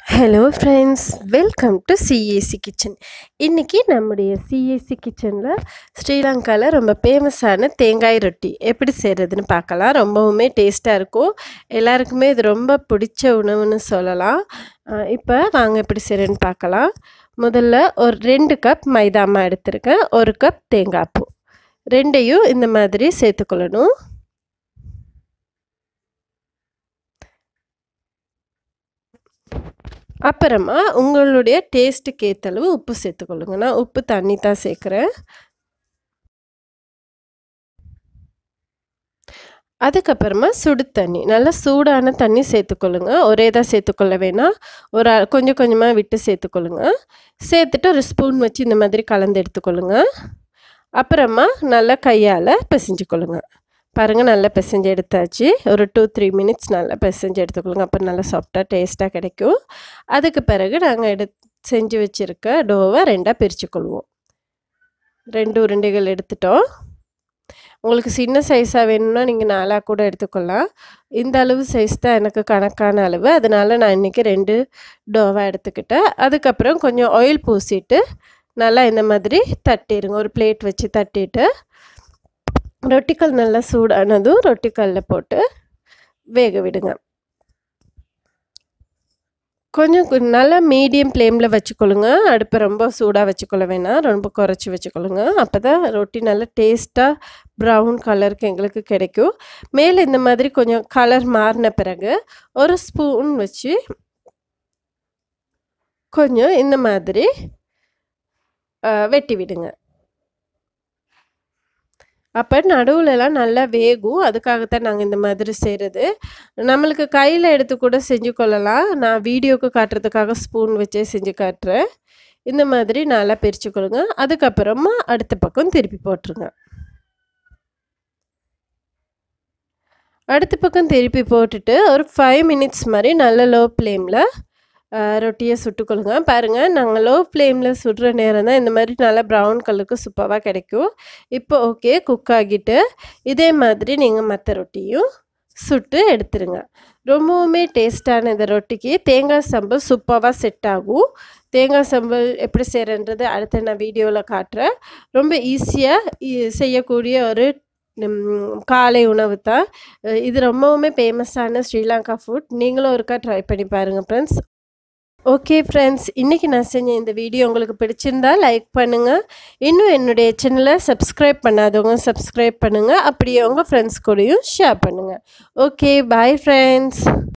hello friends welcome to CAC kitchen இன்றைக்கி நம்முடைய CAC கிச்சனில் ஸ்ரீலங்காவில் ரொம்ப ஃபேமஸான தேங்காய் ரொட்டி எப்படி செய்கிறதுன்னு பார்க்கலாம் ரொம்பவுமே டேஸ்ட்டாக இருக்கும் எல்லாருக்குமே இது ரொம்ப பிடிச்ச உணவுன்னு சொல்லலாம் இப்போ வாங்க எப்படி செய்கிறேன்னு பார்க்கலாம் முதல்ல ஒரு ரெண்டு கப் மைதாமா எடுத்திருக்கேன் ஒரு கப் தேங்காய் பூ ரெண்டையும் இந்த மாதிரி சேர்த்துக்கொள்ளணும் அப்புறமா உங்களுடைய டேஸ்ட்டுக்கு ஏற்றளவு உப்பு சேர்த்துக்கொள்ளுங்க நான் உப்பு தண்ணி தான் சேர்க்குறேன் அதுக்கப்புறமா சுடு தண்ணி நல்லா சூடான தண்ணி சேர்த்துக்கொள்ளுங்க ஒரே தான் சேர்த்துக்கொள்ள வேணாம் ஒரு கொஞ்சம் கொஞ்சமாக விட்டு சேர்த்துக்கொள்ளுங்க சேர்த்துட்டு ஒரு ஸ்பூன் வச்சு இந்த மாதிரி கலந்து எடுத்துக்கொள்ளுங்க அப்புறமா நல்லா கையால் பிசைஞ்சுக்கொள்ளுங்க பாருங்கள் நல்லா பிசைஞ்சு எடுத்தாச்சு ஒரு டூ த்ரீ மினிட்ஸ் நல்லா பிசைஞ்சு எடுத்துக்கொள்ளுங்க அப்புறம் நல்லா சாஃப்டாக டேஸ்ட்டாக கிடைக்கும் அதுக்கு பிறகு நாங்கள் எடு செஞ்சு வச்சுருக்க டோவை ரெண்டாக பிரிச்சுக்கொள்வோம் ரெண்டு உருண்டைகள் எடுத்துட்டோம் உங்களுக்கு சின்ன சைஸாக வேணும்னா நீங்கள் நாலாக கூட எடுத்துக்கொள்ளலாம் இந்த அளவு சைஸ் தான் எனக்கு கணக்கான அளவு அதனால் நான் இன்றைக்கி ரெண்டு டோவாக எடுத்துக்கிட்டேன் அதுக்கப்புறம் கொஞ்சம் ஆயில் பூசிட்டு நல்லா இந்த மாதிரி தட்டிடுங்க ஒரு பிளேட் வச்சு தட்டிட்டு ரொட்டிக்கல் நல்லா சூடானதும் ரொட்டிக்கல்லில் போட்டு வேக விடுங்க கொஞ்சம் நல்லா மீடியம் ஃப்ளேமில் வச்சுக்கொள்ளுங்க அடுப்பை ரொம்ப சூடாக வச்சுக்கொள்ள வேணாம் ரொம்ப குறைச்சி வச்சுக்கொள்ளுங்க அப்போ தான் ரொட்டி நல்லா டேஸ்ட்டாக ப்ரௌன் கலருக்கு எங்களுக்கு கிடைக்கும் மேலே இந்த மாதிரி கொஞ்சம் கலர் மாறின பிறகு ஒரு ஸ்பூன் வச்சு கொஞ்சம் இந்த மாதிரி வெட்டி விடுங்க அப்போ நடுவுலலாம் நல்லா வேகும் அதுக்காகத்தான் நாங்கள் இந்த மாதிரி செய்கிறது நம்மளுக்கு கையில் எடுத்து கூட செஞ்சு கொள்ளலாம் நான் வீடியோவுக்கு காட்டுறதுக்காக ஸ்பூன் வச்சே செஞ்சு காட்டுறேன் இந்த மாதிரி நல்லா பிரித்து கொள்ளுங்க அதுக்கப்புறமா அடுத்த பக்கம் திருப்பி போட்டுருங்க அடுத்த பக்கம் திருப்பி போட்டுட்டு ஒரு ஃபைவ் மினிட்ஸ் மாதிரி நல்ல லோ ஃப்ளேமில் ரொட்டியை சுட்டுக்கொள்ளுங்க பாருங்கள் நாங்கள் லோ ஃப்ளேமில் சுடுற நேரம் தான் இந்த மாதிரி நல்லா ப்ரௌன் கலருக்கு சூப்பராக கிடைக்கும் இப்போ ஓகே குக் ஆகிட்டு இதே மாதிரி நீங்கள் மற்ற ரொட்டியும் சுட்டு எடுத்துருங்க ரொம்பவுமே டேஸ்டான இந்த ரொட்டிக்கு தேங்காய் சம்பல் சூப்பராக செட் ஆகும் தேங்காய் சம்பல் எப்படி செய்கிறன்றது அடுத்த நான் வீடியோவில் காட்டுறேன் ரொம்ப ஈஸியாக செய்யக்கூடிய ஒரு காலை உணவு தான் இது ரொம்பவுமே ஃபேமஸான ஸ்ரீலங்கா ஃபுட் நீங்களும் ஒருக்கா ட்ரை பண்ணி பாருங்கள் ஃப்ரெண்ட்ஸ் ஓகே ஃப்ரெண்ட்ஸ் இன்றைக்கி நான் செஞ்ச இந்த வீடியோ உங்களுக்கு பிடிச்சிருந்தா லைக் பண்ணுங்கள் இன்னும் என்னுடைய சேனலை சப்ஸ்கிரைப் பண்ணாதவங்க சப்ஸ்கிரைப் பண்ணுங்கள் அப்படியே உங்கள் ஃப்ரெண்ட்ஸ் கூடயும் ஷேர் பண்ணுங்கள் ஓகே பாய் ஃப்ரெண்ட்ஸ்